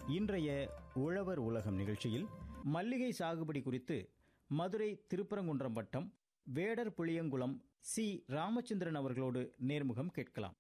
இன்றைய உழவர் உலகம் நிகழ்ச்சியில் மல்லிகை சாகுபடி குறித்து மதுரை திருப்பரங்குன்றம் வட்டம் வேடர் புளியங்குளம் சி ராமச்சந்திரன் அவர்களோடு நேர்முகம் கேட்கலாம்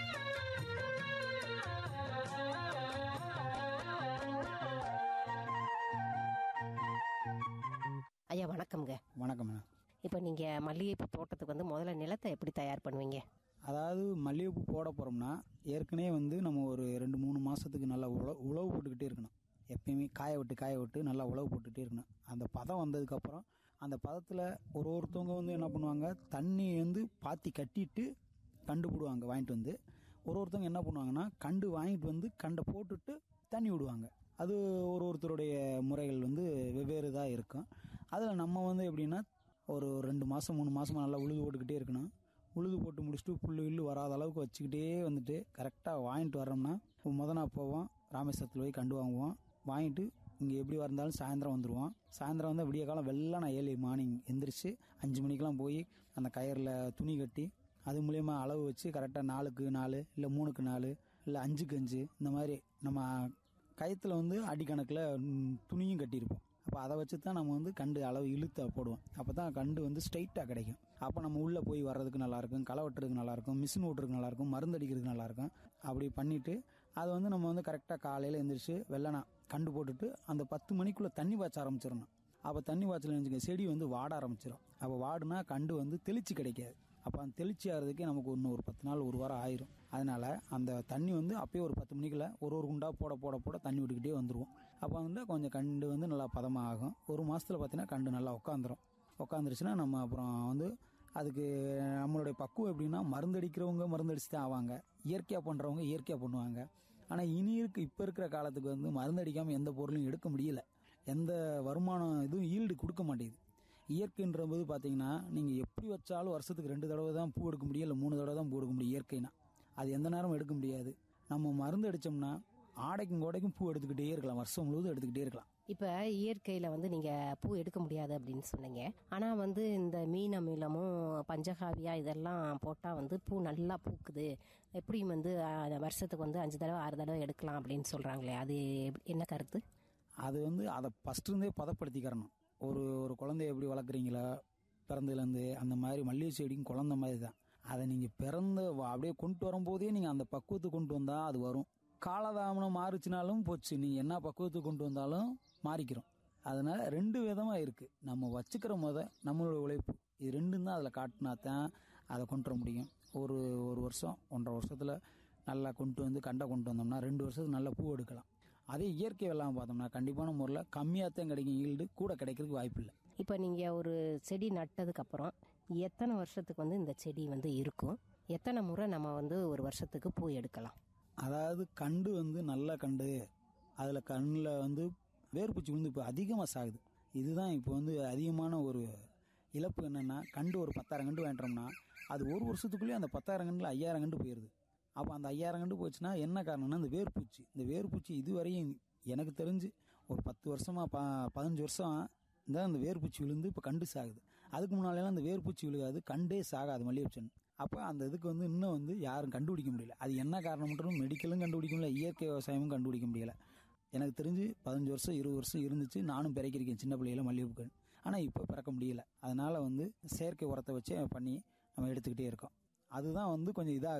ஐயா வணக்கம்ங்க வணக்கம் மேடம் இப்போ நீங்கள் மல்லிகைப்பூ தோட்டத்துக்கு வந்து முதல்ல நிலத்தை எப்படி தயார் பண்ணுவீங்க அதாவது மல்லிகைப்பூ போட போகிறோம்னா ஏற்கனவே வந்து நம்ம ஒரு ரெண்டு மூணு மாதத்துக்கு நல்லா உழவு உழவு போட்டுக்கிட்டே இருக்கணும் எப்பயுமே காய விட்டு காய விட்டு நல்லா உழவு போட்டுகிட்டே இருக்கணும் அந்த பதம் வந்ததுக்கப்புறம் அந்த பதத்தில் ஒரு ஒருத்தவங்க வந்து என்ன பண்ணுவாங்க தண்ணி வந்து பாத்தி கட்டிட்டு கண்டு போடுவாங்க வாங்கிட்டு வந்து ஒரு ஒருத்தவங்க என்ன பண்ணுவாங்கன்னா கண்டு வாங்கிட்டு வந்து கண்டை போட்டுட்டு தண்ணி விடுவாங்க அது ஒரு ஒருத்தருடைய முறைகள் வந்து வெவ்வேறு தான் இருக்கும் அதில் நம்ம வந்து எப்படின்னா ஒரு ரெண்டு மாதம் மூணு மாதம் நல்லா உழுது போட்டுக்கிட்டே இருக்கணும் உழுது போட்டு முடிச்சுட்டு புல்லு கில்லு வராத அளவுக்கு வச்சுக்கிட்டே வந்துட்டு கரெக்டாக வாங்கிட்டு வர்றோம்னா இப்போ முத நாள் போவோம் ராமேஸ்வரத்தில் போய் கண்டு வாங்குவோம் வாங்கிட்டு இங்கே எப்படி வந்தாலும் சாயந்தரம் வந்துடுவோம் சாயந்தரம் வந்து விடிய காலம் வெள்ளம் நான் ஏழு மார்னிங் எந்திரிச்சு அஞ்சு மணிக்கெலாம் போய் அந்த கயரில் துணி கட்டி அது மூலயமா அளவு வச்சு கரெக்டாக நாலுக்கு நாலு இல்லை மூணுக்கு நாலு இல்லை அஞ்சுக்கு அஞ்சு இந்த மாதிரி நம்ம கயத்தில் வந்து அடிக்கணக்கில் ம், துணியும் கட்டியிருப்போம் அப்போ அதை வச்சு தான் நம்ம வந்து கண்டு அளவு இழுத்த போடுவோம் அப்போ தான் கண்டு வந்து ஸ்ட்ரைட்டாக கிடைக்கும் அப்போ நம்ம உள்ளே போய் வர்றதுக்கு நல்லாயிருக்கும் களை வெட்டுறதுக்கு நல்லாயிருக்கும் மிஷின் ஓட்டுறதுக்கு நல்லாயிருக்கும் மருந்து அடிக்கிறதுக்கு நல்லாயிருக்கும் அப்படி பண்ணிவிட்டு அதை வந்து நம்ம வந்து கரெக்டாக காலையில் எந்திரிச்சு வெள்ளனா கண்டு போட்டுட்டு அந்த பத்து மணிக்குள்ளே தண்ணி பாய்ச்ச ஆரம்பிச்சிடணும் அப்போ தண்ணி பாய்ச்சல் நினச்சிக்க செடி வந்து வாட ஆரம்பிச்சிடும் அப்போ வாடுனா கண்டு வந்து தெளிச்சு கிடைக்காது அப்போ அந்த தெளிச்சி ஆகிறதுக்கே நமக்கு இன்னும் ஒரு பத்து நாள் ஒரு வாரம் ஆயிரும் அதனால அந்த தண்ணி வந்து அப்பயே ஒரு பத்து மணிக்குள்ள ஒரு ஒரு குண்டா போட போட போட தண்ணி விட்டுக்கிட்டே வந்துருவோம் அப்போ வந்து கொஞ்சம் கண்டு வந்து நல்லா பதமாக ஆகும் ஒரு மாசத்துல பார்த்தீங்கன்னா கண்டு நல்லா உட்காந்துரும் உட்காந்துருச்சுன்னா நம்ம அப்புறம் வந்து அதுக்கு நம்மளுடைய பக்குவம் எப்படின்னா மருந்தடிக்கிறவங்க மருந்தடிச்சு தான் ஆவாங்க இயற்கையாக பண்ணுறவங்க இயற்கையாக பண்ணுவாங்க ஆனால் இனி இருக்கு இப்போ இருக்கிற காலத்துக்கு வந்து மருந்தடிக்காமல் எந்த பொருளும் எடுக்க முடியல எந்த வருமானம் இதுவும் ஈல்டு கொடுக்க மாட்டேங்குது இயற்கைன்ற போது பார்த்தீங்கன்னா நீங்கள் எப்படி வச்சாலும் வருஷத்துக்கு ரெண்டு தடவை தான் பூ எடுக்க முடியும் இல்லை மூணு தடவை தான் பூ எடுக்க முடியும் இயற்கைனா அது எந்த நேரமும் எடுக்க முடியாது நம்ம மருந்து அடித்தோம்னா ஆடைக்கும் கோடைக்கும் பூ எடுத்துக்கிட்டே இருக்கலாம் வருஷம் முழுவதும் எடுத்துக்கிட்டே இருக்கலாம் இப்போ இயற்கையில் வந்து நீங்கள் பூ எடுக்க முடியாது அப்படின்னு சொன்னீங்க ஆனால் வந்து இந்த மீன் அமிலமும் பஞ்சகாவியா இதெல்லாம் போட்டால் வந்து பூ நல்லா பூக்குது எப்படியும் வந்து அஹ், வருஷத்துக்கு வந்து அஞ்சு தடவை ஆறு தடவை எடுக்கலாம் அப்படின்னு சொல்கிறாங்களே அது எப்படி- என்ன கருத்து அது வந்து அதை ஃபர்ஸ்ட் இருந்தே பதப்படுத்திக்கிறணும் ஒரு ஒரு குழந்தைய எப்படி வளர்க்குறீங்களா பிறந்ததுலேருந்து அந்த மாதிரி மல்லிகை செடிக்கும் குழந்தை மாதிரி தான் அதை நீங்கள் பிறந்த வ- அப்படியே கொண்டு வரும்போதே நீங்கள் அந்த பக்குவத்துக்கு கொண்டு வந்தால் அது வரும் காலதாமனம் மாறுச்சுனாலும் போச்சு நீங்கள் என்ன பக்குவத்துக்கு கொண்டு வந்தாலும் மாறிக்கிறோம் அதனால ரெண்டு விதமாக இருக்குது நம்ம வச்சுக்கிற முத நம்மளோட உழைப்பு இது ரெண்டும் தான் அதில் காட்டினா தான் அதை கொண்டு வர முடியும் ஒரு ஒரு வருஷம் ஒன்றரை வருஷத்தில் நல்லா கொண்டு வந்து கண்டை கொண்டு வந்தோம்னா ரெண்டு வருஷத்துக்கு நல்லா பூ எடுக்கலாம் அதே இயற்கை வெள்ளாமை பார்த்தோம்னா கண்டிப்பான முறையில் கம்மியாக தான் கிடைக்கும் ஈல்டு கூட கிடைக்கிறதுக்கு வாய்ப்பு இல்லை இப்போ நீங்கள் ஒரு செடி நட்டதுக்கு அப்புறம் எத்தனை வருஷத்துக்கு வந்து இந்த செடி வந்து இருக்கும் எத்தனை முறை நம்ம வந்து ஒரு வருஷத்துக்கு பூ எடுக்கலாம் அதாவது கண்டு வந்து நல்ல கண்டு அதில் கண்ணில் வந்து வேர்பூச்சி விழுந்து இப்போ அதிகமாக சாகுது இதுதான் இப்போ வந்து அதிகமான ஒரு இழப்பு என்னென்னா கண்டு ஒரு பத்தாயிரம் கண்டு வாங்கிட்டோம்னா அது ஒரு வருஷத்துக்குள்ளேயே அந்த பத்தாயிரம் கண்டில் ஐயாயிரம் கண்டு போயிடுது அப்போ அந்த ஐயாயிரம் கண்டு போச்சுன்னா என்ன காரணம்னா இந்த வேர்பூச்சி இந்த வேர்பூச்சி இதுவரையும் எனக்கு தெரிஞ்சு ஒரு பத்து வருஷமா ப பதினஞ்சு வருஷம் தான் அந்த வேர்பூச்சி விழுந்து இப்போ கண்டு சாகுது அதுக்கு முன்னாலெல்லாம் அந்த வேர்பூச்சி விழுகாது கண்டே சாகாது மல்லிகைப்பூச்சன் அப்போ அந்த இதுக்கு வந்து இன்னும் வந்து யாரும் கண்டுபிடிக்க முடியல அது என்ன காரணம் மட்டும் மெடிக்கலும் கண்டுபிடிக்க முடியல இயற்கை விவசாயமும் கண்டுபிடிக்க முடியல எனக்கு தெரிஞ்சு பதினஞ்சு வருஷம் இருபது வருஷம் இருந்துச்சு நானும் பிறக்கிருக்கேன் சின்ன பிள்ளையில மல்லிகைப்பூ ஆனால் இப்போ பிறக்க முடியல அதனால வந்து செயற்கை உரத்தை வச்சு பண்ணி நம்ம எடுத்துக்கிட்டே இருக்கோம் அதுதான் வந்து கொஞ்சம் இதாக